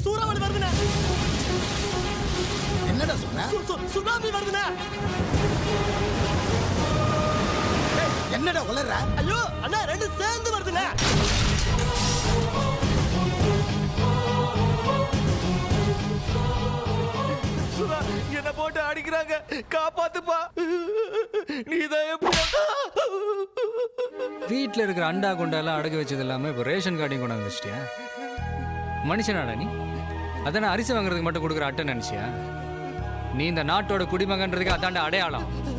சூறாவளி வருதுண்ணே என்னடா சொன்ன சு- சு- சுனாமி வருதுண்ணே என்னடா உளற ஐயோ அண்ணா ரெண்டு சேர்ந்து வருதுண்ணே சுதா என்ன போட்டு அடிக்கிறாங்க காப்பாத்துப்பா நீதான் எப்படி வீட்டில் இருக்கிற அண்டா குண்டாலாம் அடகு வச்சது இல்லாமல் இப்போ ரேஷன் கார்டையும் கொண்டாந்து வச்சிட்டியா மனுஷனாடா நீ அதானே அரிசி வாங்குறதுக்கு மட்டும் கொடுக்குற அட்டை நினச்சியா நீ இந்த நாட்டோட குடிமகன்றதுக்கு அதாண்ட அடையாளம்